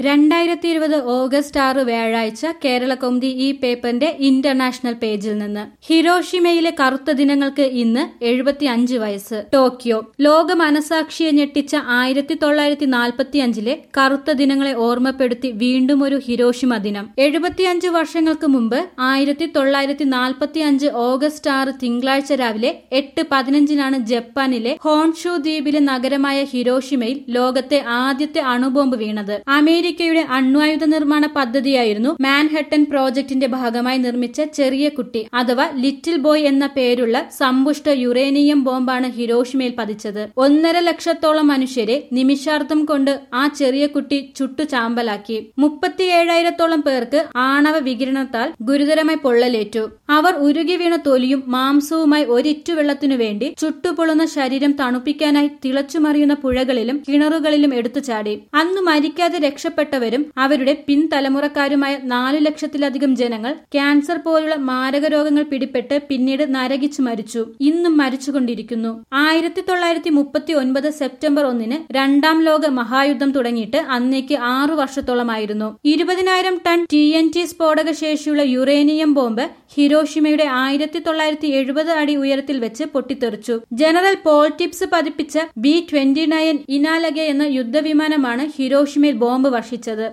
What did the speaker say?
രണ്ടായിരത്തി ഇരുപത് ഓഗസ്റ്റ് ആറ് വ്യാഴാഴ്ച കേരള കൗമുദി ഈ പേപ്പറിന്റെ ഇന്റർനാഷണൽ പേജിൽ നിന്ന് ഹിരോഷിമയിലെ കറുത്ത ദിനങ്ങൾക്ക് ഇന്ന് എഴുപത്തി അഞ്ച് വയസ്സ് ടോക്കിയോ ലോക മനസാക്ഷിയെ ഞെട്ടിച്ച ആയിരത്തി തൊള്ളായിരത്തി നാൽപ്പത്തി അഞ്ചിലെ കറുത്ത ദിനങ്ങളെ ഓർമ്മപ്പെടുത്തി വീണ്ടും ഒരു ഹിരോഷിമ ദിനം എഴുപത്തിയഞ്ച് വർഷങ്ങൾക്ക് മുമ്പ് ആയിരത്തി തൊള്ളായിരത്തി നാൽപ്പത്തി അഞ്ച് ഓഗസ്റ്റ് ആറ് തിങ്കളാഴ്ച രാവിലെ എട്ട് പതിനഞ്ചിനാണ് ജപ്പാനിലെ ഹോൺഷു ദ്വീപിലെ നഗരമായ ഹിരോഷിമയിൽ ലോകത്തെ ആദ്യത്തെ അണുബോംബ് വീണത് അമേരിക്കയുടെ അണ്വായുധ നിർമ്മാണ പദ്ധതിയായിരുന്നു മാൻഹട്ടൻ പ്രോജക്ടിന്റെ ഭാഗമായി നിർമ്മിച്ച ചെറിയ കുട്ടി അഥവാ ലിറ്റിൽ ബോയ് എന്ന പേരുള്ള സമ്പുഷ്ട യുറേനിയം ബോംബാണ് ഹിരോഷിമയിൽ പതിച്ചത് ഒന്നര ലക്ഷത്തോളം മനുഷ്യരെ നിമിഷാർത്ഥം കൊണ്ട് ആ ചെറിയ കുട്ടി ചുട്ടു ചാമ്പലാക്കി മുപ്പത്തിയേഴായിരത്തോളം പേർക്ക് ആണവ വികിരണത്താൽ ഗുരുതരമായി പൊള്ളലേറ്റു അവർ ഉരുകി വീണ തൊലിയും മാംസവുമായി ഒരിറ്റു വെള്ളത്തിനു വേണ്ടി ചുട്ടുപൊള്ളുന്ന ശരീരം തണുപ്പിക്കാനായി തിളച്ചുമറിയുന്ന പുഴകളിലും കിണറുകളിലും എടുത്തു ചാടി അന്ന് മരിക്കാതെ രക്ഷപ്പെട്ടവരും അവരുടെ പിൻതലമുറക്കാരുമായ നാലു ലക്ഷത്തിലധികം ജനങ്ങൾ ക്യാൻസർ പോലുള്ള മാരക രോഗങ്ങൾ പിടിപെട്ട് പിന്നീട് നരകിച്ചു മരിച്ചു ഇന്നും മരിച്ചുകൊണ്ടിരിക്കുന്നു ആയിരത്തി തൊള്ളായിരത്തി മുപ്പത്തി ഒൻപത് സെപ്റ്റംബർ ഒന്നിന് രണ്ടാം ലോക മഹായുദ്ധം തുടങ്ങിയിട്ട് അന്നേക്ക് ആറു വർഷത്തോളമായിരുന്നു ഇരുപതിനായിരം ടൺ ടി എൻ ടി സ്ഫോടക ശേഷിയുള്ള യുറേനിയം ബോംബ് ഹിരോഷിമയുടെ ആയിരത്തി തൊള്ളായിരത്തി എഴുപത് അടി ഉയരത്തിൽ വെച്ച് പൊട്ടിത്തെറിച്ചു ജനറൽ പോൾ ടിപ്സ് പതിപ്പിച്ച ബി ട്വന്റി നയൻ ഇനാലഗെ എന്ന യുദ്ധവിമാനമാണ് ഹിരോഷിമയിൽ ബോംബ് വർഷിച്ചത്